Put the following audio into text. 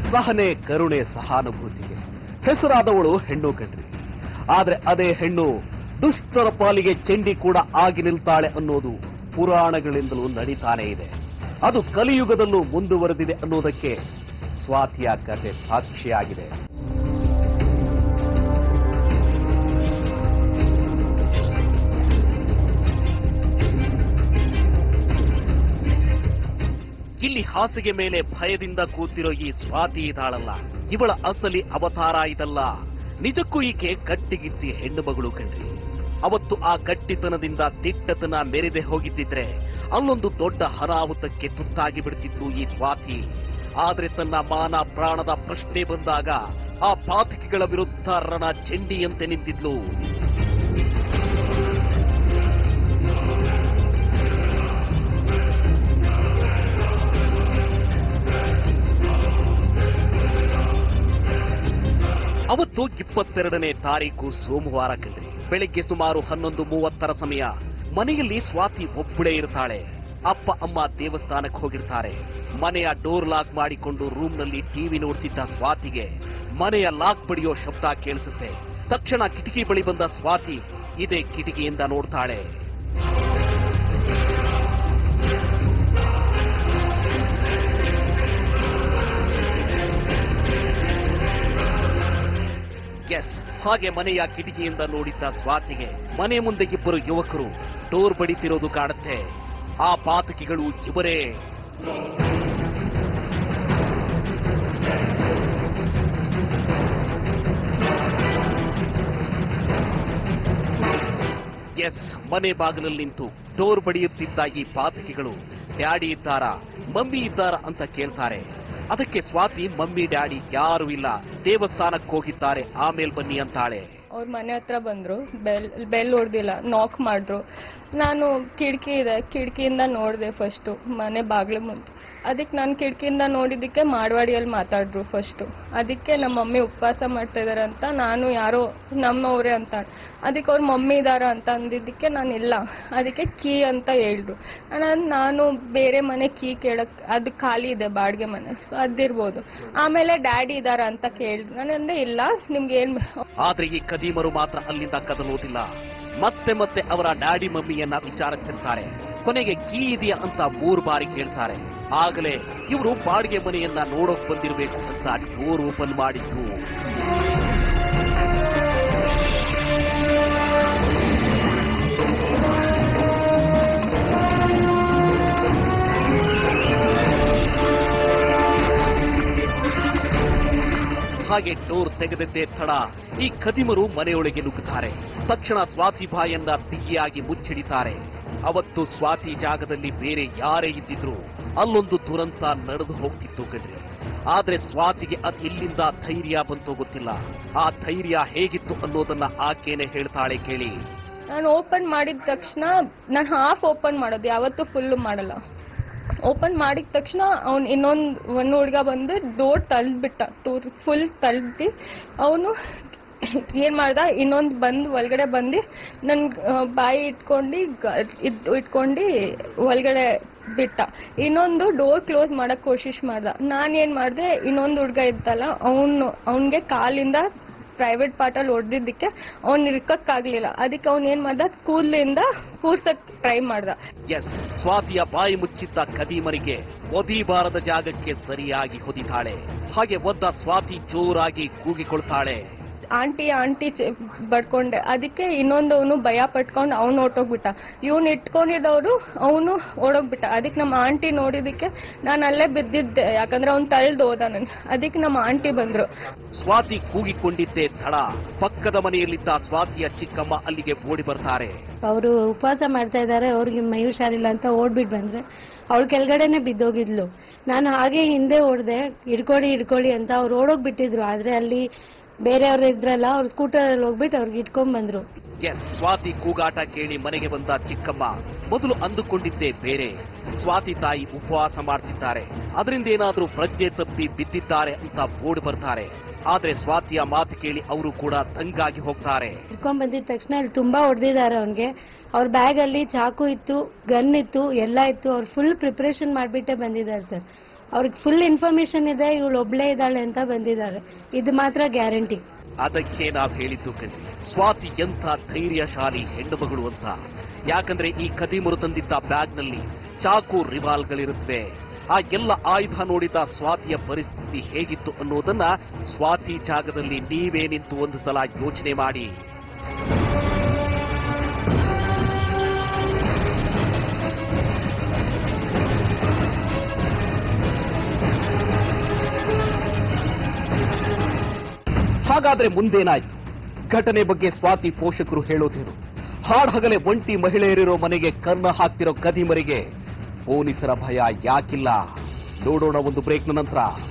ಸಹನೆ ಕರುಣೆ ಸಹಾನುಭೂತಿಗೆ ಹೆಸರಾದವಳು ಹೆಣ್ಣು ಕಣ್ರಿ ಆದ್ರೆ ಅದೇ ಹೆಣ್ಣು ದುಷ್ಟರ ಪಾಲಿಗೆ ಚೆಂಡಿ ಕೂಡ ಆಗಿ ನಿಲ್ತಾಳೆ ಅನ್ನೋದು ಪುರಾಣಗಳಿಂದಲೂ ನಡೀತಾನೆ ಇದೆ ಅದು ಕಲಿಯುಗದಲ್ಲೂ ಮುಂದುವರೆದಿದೆ ಅನ್ನೋದಕ್ಕೆ ಸ್ವಾತಿಯ ಕಥೆ ಸಾಕ್ಷಿಯಾಗಿದೆ ಇಲ್ಲಿ ಹಾಸಿಗೆ ಮೇಲೆ ಭಯದಿಂದ ಕೂತಿರೋ ಈ ಸ್ವಾತಿ ಇದಾಳಲ್ಲ ಇವಳ ಅಸಲಿ ಅವತಾರ ಇದಲ್ಲ ನಿಜಕ್ಕೂ ಈಕೆ ಕಟ್ಟಿಗಿತ್ತಿ ಹೆಣ್ಣು ಮಗಳು ಕಣ್ರಿ ಅವತ್ತು ಆ ಗಟ್ಟಿತನದಿಂದ ದಿಟ್ಟತನ ಮೆರೆದೆ ಹೋಗಿದ್ದಿದ್ರೆ ಅಲ್ಲೊಂದು ದೊಡ್ಡ ಅನಾಹುತಕ್ಕೆ ತುತ್ತಾಗಿ ಬಿಡ್ತಿತ್ತು ಈ ಸ್ವಾತಿ ಆದ್ರೆ ತನ್ನ ಮಾನ ಪ್ರಾಣದ ಪ್ರಶ್ನೆ ಬಂದಾಗ ಆ ಪಾತಕಿಗಳ ವಿರುದ್ಧ ರಣ ಚೆಂಡಿಯಂತೆ ನಿಂತಿದ್ಲು ಅವತ್ತು ಇಪ್ಪತ್ತೆರಡನೇ ತಾರೀಕು ಸೋಮವಾರ ಕಣ್ರಿ ಬೆಳಿಗ್ಗೆ ಸುಮಾರು ಹನ್ನೊಂದು ಮೂವತ್ತರ ಸಮಯ ಮನೆಯಲ್ಲಿ ಸ್ವಾತಿ ಒಬ್ಬಳೇ ಇರ್ತಾಳೆ ಅಪ್ಪ ಅಮ್ಮ ದೇವಸ್ಥಾನಕ್ಕೆ ಹೋಗಿರ್ತಾರೆ ಮನೆಯ ಡೋರ್ ಲಾಕ್ ಮಾಡಿಕೊಂಡು ರೂಮ್ನಲ್ಲಿ ಟಿವಿ ನೋಡ್ತಿದ್ದ ಸ್ವಾತಿಗೆ ಮನೆಯ ಲಾಕ್ ಬಡಿಯೋ ಶಬ್ದ ಕೇಳಿಸುತ್ತೆ ತಕ್ಷಣ ಕಿಟಕಿ ಬಳಿ ಬಂದ ಸ್ವಾತಿ ಇದೇ ಕಿಟಕಿಯಿಂದ ನೋಡ್ತಾಳೆ ಎಸ್ ಹಾಗೆ ಮನೆಯ ಕಿಟಕಿಯಿಂದ ನೋಡಿದ್ದ ಸ್ವಾತಿಗೆ ಮನೆ ಮುಂದೆ ಇಬ್ಬರು ಯುವಕರು ಡೋರ್ ಬಡಿತಿರೋದು ಕಾಣುತ್ತೆ ಆ ಪಾತಕಿಗಳು ಇವರೇ ಎಸ್ ಮನೆ ಬಾಗಿಲಲ್ಲಿ ನಿಂತು ಡೋರ್ ಬಡಿಯುತ್ತಿದ್ದ ಈ ಪಾತಕಿಗಳು ಡ್ಯಾಡಿ ಇದ್ದಾರಾ ಮಮ್ಮಿ ಇದ್ದಾರಾ ಅಂತ ಕೇಳ್ತಾರೆ ಅದಕ್ಕೆ ಸ್ವಾತಿ ಮಮ್ಮಿ ಡ್ಯಾಡಿ ಯಾರು ಇಲ್ಲ ದೇವಸ್ಥಾನಕ್ಕೆ ಹೋಗಿದ್ದಾರೆ ಆಮೇಲೆ ಬನ್ನಿ ಅಂತಾಳೆ ಅವ್ರ ಮನೆ ಹತ್ರ ಬಂದ್ರು ಬೆಲ್ ಬೆಲ್ ಹೊಡ್ದಿಲ್ಲ ನಾಕ್ ಮಾಡಿದ್ರು ನಾನು ಕಿಟಕಿ ಇದೆ ಕಿಟಕಿಯಿಂದ ನೋಡಿದೆ ಫಸ್ಟು ಮನೆ ಬಾಗಿಲು ಮುಂಚೆ ಅದಕ್ಕೆ ನಾನು ಕಿಟಕಿಯಿಂದ ನೋಡಿದ್ದಕ್ಕೆ ಮಾರ್ವಾಡಿಯಲ್ಲಿ ಮಾತಾಡಿದ್ರು ಫಸ್ಟು ಅದಕ್ಕೆ ನಮ್ಮ ಮಮ್ಮಿ ಉಪವಾಸ ಮಾಡ್ತಾ ಇದಾರೆ ಅಂತ ನಾನು ಯಾರೋ ನಮ್ಮವರೇ ಅಂತ ಅದಕ್ಕೆ ಅವ್ರ ಮಮ್ಮಿ ಇದಾರ ಅಂತ ಅಂದಿದ್ದಕ್ಕೆ ನಾನು ಇಲ್ಲ ಅದಕ್ಕೆ ಕೀ ಅಂತ ಹೇಳಿದ್ರು ನಾನು ನಾನು ಬೇರೆ ಮನೆ ಕೀ ಕೇಳಕ್ ಅದು ಖಾಲಿ ಇದೆ ಬಾಡಿಗೆ ಮನೆ ಸೊ ಅದಿರ್ಬೋದು ಆಮೇಲೆ ಡ್ಯಾಡಿ ಇದಾರ ಅಂತ ಕೇಳಿದ್ರು ನಾನು ಅಂದೆ ಇಲ್ಲ ನಿಮ್ಗೆ ಏನ್ ಬೇ- ಆದ್ರೆ ಈ ಕದೀಮರು ಮಾತ್ರ ಅಲ್ಲಿಂದ ಕದಲೋದಿಲ್ಲ ಮತ್ತೆ ಮತ್ತೆ ಅವರ ಡ್ಯಾಡಿ ಮಮ್ಮಿಯನ್ನ ವಿಚಾರಿಸ್ತಿರ್ತಾರೆ ಕೊನೆಗೆ ಕೀ ಇದೆಯಾ ಅಂತ ಮೂರು ಬಾರಿ ಕೇಳ್ತಾರೆ ಆಗಲೇ ಇವರು ಬಾಡಿಗೆ ಮನೆಯನ್ನ ನೋಡೋಕ್ ಬಂದಿರಬೇಕು ಅಂತ ಡೋರ್ ಓಪನ್ ಮಾಡಿದ್ದು ಹಾಗೆ ಡೋರ್ ತೆಗೆದದ್ದೇ ತಡ ಈ ಖದಿಮರು ಮನೆಯೊಳಗೆ ನುಗ್ಗುತ್ತಾರೆ ತಕ್ಷಣ ಸ್ವಾತಿ ಬಾಯನ್ನ ಬಿಗಿಯಾಗಿ ಮುಚ್ಚಿಡಿತಾರೆ ಅವತ್ತು ಸ್ವಾತಿ ಜಾಗದಲ್ಲಿ ಬೇರೆ ಯಾರೇ ಇದ್ದಿದ್ರು ಅಲ್ಲೊಂದು ದುರಂತ ನಡೆದು ಹೋಗ್ತಿತ್ತು ಕಣ್ರಿ ಆದ್ರೆ ಸ್ವಾತಿಗೆ ಅದ್ ಎಲ್ಲಿಂದ ಧೈರ್ಯ ಬಂತೋ ಗೊತ್ತಿಲ್ಲ ಆ ಧೈರ್ಯ ಹೇಗಿತ್ತು ಅನ್ನೋದನ್ನ ಆಕೆನೆ ಹೇಳ್ತಾಳೆ ಕೇಳಿ ನಾನು ಓಪನ್ ಮಾಡಿದ ತಕ್ಷಣ ನಾನು ಹಾಫ್ ಓಪನ್ ಮಾಡೋದು ಯಾವತ್ತೂ ಫುಲ್ ಮಾಡಲ್ಲ ಓಪನ್ ಮಾಡಿದ ತಕ್ಷಣ ಅವ್ನು ಇನ್ನೊಂದು ಒಂದು ಹುಡುಗ ಬಂದು ಡೋರ್ ತಳ್ದ್ಬಿಟ್ಟ ತೂರ್ ಫುಲ್ ತಳ್ದಿ ಅವನು ಏನ್ ಮಾಡ್ದ ಇನ್ನೊಂದು ಬಂದು ಒಳಗಡೆ ಬಂದು ನನ್ ಆ, ಬಾಯಿ ಇಟ್ಕೊಂಡು ಗ- ಇದ್ ಇಟ್ಕೊಂಡು ಒಳಗಡೆ ಬಿಟ್ಟ ಇನ್ನೊಂದು ಡೋರ್ ಕ್ಲೋಸ್ ಮಾಡಕ್ ಕೋಶಿಶ್ ಮಾಡ್ದ ನಾನ್ ಏನ್ ಮಾಡ್ದೆ ಇನ್ನೊಂದು ಹುಡ್ಗ ಇತ್ತಲ್ಲ ಅವನು ಅವನ್ಗೆ ಕಾಲಿಂದ ಪ್ರೈವೇಟ್ ಪಾರ್ಟಲ್ಲಿ ಹೊಡೆದಿದ್ದಕ್ಕೆ ಅವ್ನು ಇರ್ಕಕ್ಕಾಗ್ಲಿಲ್ಲ ಅದಕ್ಕೆ ಅವ್ನು ಏನ್ ಮಾಡ್ದ ಕೂದಲಿಂದ ಕೂರ್ಸಕ್ ಟ್ರೈ ಮಾಡ್ದ ಎಸ್ ಸ್ವಾತಿಯ ಬಾಯಿ ಮುಚ್ಚಿದ್ದ ಕದೀಮರಿಗೆ ಒದಿಬಾರದ ಜಾಗಕ್ಕೆ ಸರಿಯಾಗಿ ಹೊದಿತಾಳೆ ಹಾಗೆ ಒದ್ದ ಸ್ವಾತಿ ಜೋರಾಗಿ ಕೂಗಿಕೊಳ್ತಾಳೆ ಆಂಟಿ ಆಂಟಿ ಚೆ- ಬಡ್ಕೊಂಡೆ ಅದಕ್ಕೆ ಇನ್ನೊಂದವನು ಭಯ ಪಟ್ಕೊಂಡು ಅವ್ನು ಹೊರ್ಟೋಗ್ಬಿಟ್ಟ ಇವ್ನು ಇಟ್ಕೊಂಡಿದ್ದವರು ಅವನು ಓಡೋಗ್ಬಿಟ್ಟ ಅದಕ್ಕೆ ನಮ್ಮ ಆಂಟಿ ನೋಡಿದಕ್ಕೆ ನಾನು ಅಲ್ಲೇ ಬಿದ್ದಿದ್ದೆ ಯಾಕಂದ್ರೆ ಅವ್ನು ತಳ್ದು ಹೋದ ನನ್ ಅದಕ್ಕೆ ನಮ್ಮ ಆಂಟಿ ಬಂದ್ರು ಸ್ವಾತಿ ಕೂಗಿಕೊಂಡಿದ್ದೇ ತಡ ಪಕ್ಕದ ಮನೆಯಲ್ಲಿದ್ದ ಸ್ವಾತಿಯ ಚಿಕ್ಕಮ್ಮ ಅಲ್ಲಿಗೆ ಓಡಿ ಬರ್ತಾರೆ ಅವರು ಉಪವಾಸ ಮಾಡ್ತಾ ಇದ್ದಾರೆ ಅವ್ರಿಗೆ ಮೈ ಹುಷಾರಿಲ್ಲ ಅಂತ ಓಡ್ಬಿಟ್ಟು ಬಂದ್ರೆ ಅವಳು ಕೆಳಗಡೆನೆ ಬಿದ್ದೋಗಿದ್ಲು ನಾನು ಹಾಗೆ ಹಿಂದೆ ಓಡ್ದೆ ಹಿಡ್ಕೊಳ್ಳಿ ಹಿಡ್ಕೊಳ್ಳಿ ಅಂತ ಅವ್ರು ಓಡೋಗ್ಬಿಟ್ಟಿದ್ರು ಆದ್ರೆ ಅಲ್ಲಿ ಬೇರೆಯವ್ರು ಇದ್ರಲ್ಲ ಅವ್ರು ಸ್ಕೂಟರ್ ಅಲ್ಲಿ ಹೋಗ್ಬಿಟ್ಟು ಅವ್ರಿಗೆ ಇಟ್ಕೊಂಡ್ ಬಂದ್ರು ಎಸ್ ಸ್ವಾತಿ ಕೂಗಾಟ ಕೇಳಿ ಮನೆಗೆ ಬಂದ ಚಿಕ್ಕಮ್ಮ ಮೊದಲು ಅಂದುಕೊಂಡಿದ್ದೇ ಬೇರೆ ಸ್ವಾತಿ ತಾಯಿ ಉಪವಾಸ ಮಾಡ್ತಿದ್ದಾರೆ ಅದರಿಂದ ಏನಾದ್ರೂ ಪ್ರಜ್ಞೆ ತಪ್ಪಿ ಬಿದ್ದಿದ್ದಾರೆ ಅಂತ ಓಡಿ ಬರ್ತಾರೆ ಆದ್ರೆ ಸ್ವಾತಿಯ ಮಾತು ಕೇಳಿ ಅವರು ಕೂಡ ದಂಗಾಗಿ ಹೋಗ್ತಾರೆ ಇಟ್ಕೊಂಡ್ ಬಂದಿದ ತಕ್ಷಣ ಅಲ್ಲಿ ತುಂಬಾ ಹೊಡೆದಿದ್ದಾರೆ ಅವ್ನಿಗೆ ಅವ್ರ ಬ್ಯಾಗ್ ಅಲ್ಲಿ ಚಾಕು ಇತ್ತು ಗನ್ ಇತ್ತು ಎಲ್ಲ ಇತ್ತು ಅವ್ರು ಫುಲ್ ಪ್ರಿಪರೇಷನ್ ಮಾಡ್ಬಿಟ್ಟೆ ಬಂದಿದ್ದಾರೆ ಸರ್ ಅವ್ರಿಗೆ ಫುಲ್ ಇನ್ಫಾರ್ಮೇಶನ್ ಇದೆ ಇವಳು ಒಬ್ಳೇ ಇದ್ದಾಳೆ ಅಂತ ಬಂದಿದ್ದಾರೆ ಇದು ಮಾತ್ರ ಗ್ಯಾರಂಟಿ ಅದಕ್ಕೆ ನಾವ್ ಹೇಳಿದ್ದು ಕಣ್ರಿ ಸ್ವಾತಿ ಎಂಥ ಧೈರ್ಯಶಾಲಿ ಹೆಣ್ಣು ಮಗಳು ಅಂತ ಯಾಕಂದ್ರೆ ಈ ಕದಿಮರು ತಂದಿದ್ದ ಬ್ಯಾಗ್ನಲ್ಲಿ ಚಾಕು ರಿವಾಲ್ಗಳಿರುತ್ತವೆ ಆ ಎಲ್ಲ ಆಯುಧ ನೋಡಿದ ಸ್ವಾತಿಯ ಪರಿಸ್ಥಿತಿ ಹೇಗಿತ್ತು ಅನ್ನೋದನ್ನ ಸ್ವಾತಿ ಜಾಗದಲ್ಲಿ ನೀವೇ ನಿಂತು ಒಂದು ಸಲ ಯೋಚನೆ ಮಾಡಿ ಹಾಗಾದ್ರೆ ಮುಂದೇನಾಯ್ತು ಘಟನೆ ಬಗ್ಗೆ ಸ್ವಾತಿ ಪೋಷಕರು ಹೇಳೋದೇನು ಹಾಡ್ಹಗಲೇ ಒಂಟಿ ಮಹಿಳೆಯರಿರೋ ಮನೆಗೆ ಕನ್ನ ಹಾಕ್ತಿರೋ ಕದಿಮರಿಗೆ ಪೊಲೀಸರ ಭಯ ಯಾಕಿಲ್ಲ ನೋಡೋಣ ಒಂದು ಬ್ರೇಕ್ನ ನಂತರ